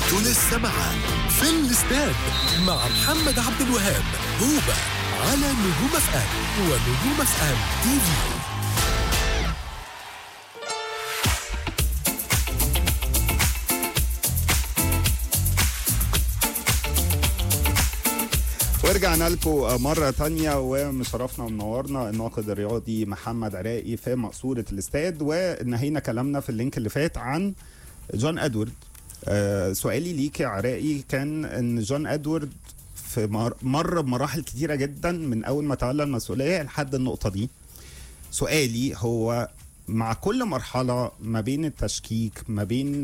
انتوا لسه معاه في الاستاد مع محمد عبد الوهاب هوبا على نجوم اف ام ونجوم اف ام تي في ورجعنا لكم مرة تانية ومشرفنا ومنورنا الناقد الرياضي محمد عراقي في مقصورة الاستاد ونهينا كلامنا في اللينك اللي فات عن جون ادوارد آه سؤالي ليك يا عراقي كان ان جون ادوارد في مر, مر بمراحل كتيرة جدا من اول ما تولى المسؤولية لحد النقطة دي سؤالي هو مع كل مرحلة ما بين التشكيك ما بين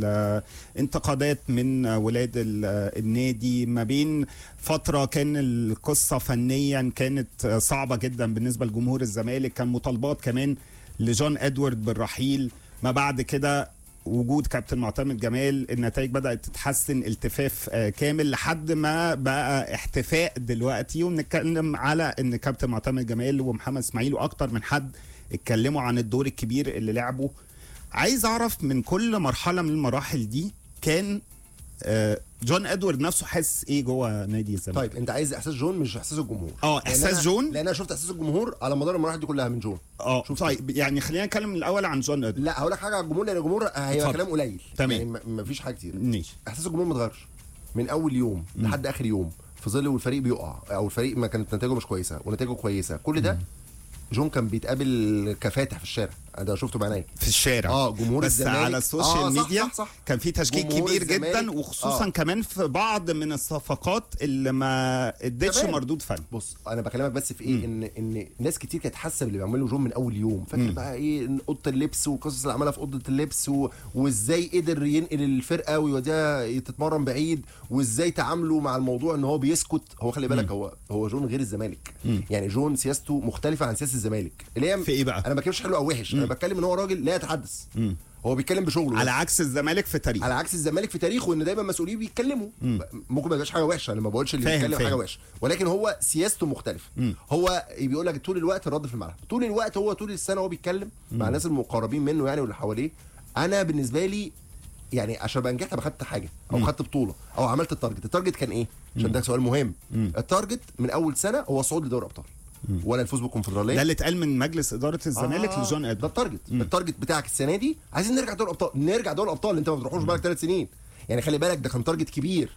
الانتقادات من ولاد ال- النادي ما بين فترة كان القصة فنيا كانت صعبة جدا بالنسبة لجمهور الزمالك كان مطالبات كمان لجون ادوارد بالرحيل ما بعد كده وجود كابتن معتمد جمال النتائج بدأت تتحسن التفاف آه، كامل لحد ما بقى احتفاء دلوقتي وبنتكلم على ان كابتن معتمد جمال ومحمد اسماعيل واكتر من حد اتكلموا عن الدور الكبير اللي لعبه عايز اعرف من كل مرحله من المراحل دي كان آه، جون ادوارد نفسه حاسس ايه جوه نادي الزمالك طيب انت عايز احساس جون مش احساس الجمهور اه، لأن إحساس أنا- جون؟ لان انا شفت احساس الجمهور على مدار المراحل دي كلها من جون اه شفت. طيب يعني خلينا نتكلم من الاول عن جون ادوارد لا هقول لك حاجه على الجمهور لان الجمهور هيبقى اتفضل. كلام قليل تمام. يعني م- مفيش حاجه كتير ماشي احساس الجمهور ما اتغيرش من اول يوم لحد اخر يوم في ظل والفريق بيقع او الفريق ما كانت نتائجه مش كويسه ونتائجه كويسه كل ده جون كان بيتقابل كفاتح في الشارع انا ده شفته بعيني في الشارع اه جمهور بس الزمالك على السوشيال آه، صح، ميديا صح، صح. كان في تشكيك جمهور كبير الزمالك- جدا وخصوصا آه. كمان في بعض من الصفقات اللي ما ادتش تمام. مردود فني بص انا بكلمك بس في ايه ان ان ناس كتير كانت حاسه باللي بيعمله جون من اول يوم فاكر بقى ايه إن اوضه اللبس والقصص اللي عملها في اوضه اللبس و... وازاي قدر ينقل الفرقه ويوديها تتمرن بعيد وازاي تعاملوا مع الموضوع ان هو بيسكت هو خلي بالك هو هو جون غير الزمالك يعني جون سياسته مختلفه عن سياسه الزمالك اللي هي في إيه بقى؟ انا ما بتكلمش حلو او وحش انا بتكلم ان هو راجل لا يتحدث هو بيتكلم بشغله على عكس الزمالك في تاريخ على عكس الزمالك في تاريخه ان دايما مسؤولين بيتكلموا ممكن ما يبقاش حاجه وحشه انا ما بقولش اللي فاهم، بيتكلم فاهم. حاجه وحشه ولكن هو سياسته مختلفه هو بيقول لك طول الوقت الرد في الملعب طول الوقت هو طول السنه هو بيتكلم مع الناس المقربين منه يعني واللي حواليه انا بالنسبه لي يعني عشان ابقى نجحت ابقى خدت حاجه او خدت بطوله او عملت التارجت التارجت كان ايه عشان ده سؤال مهم التارجت من اول سنه هو الصعود لدوري ابطال ولا الفوز بالكونفدراليه ده اللي اتقال من مجلس اداره الزمالك آه، لجون ده ادوارد التارجت التارجت بتاعك السنه دي عايزين نرجع دوري الابطال نرجع دوري الابطال انت ما بتروحوش بقالك ثلاث سنين يعني خلي بالك ده كان تارجت كبير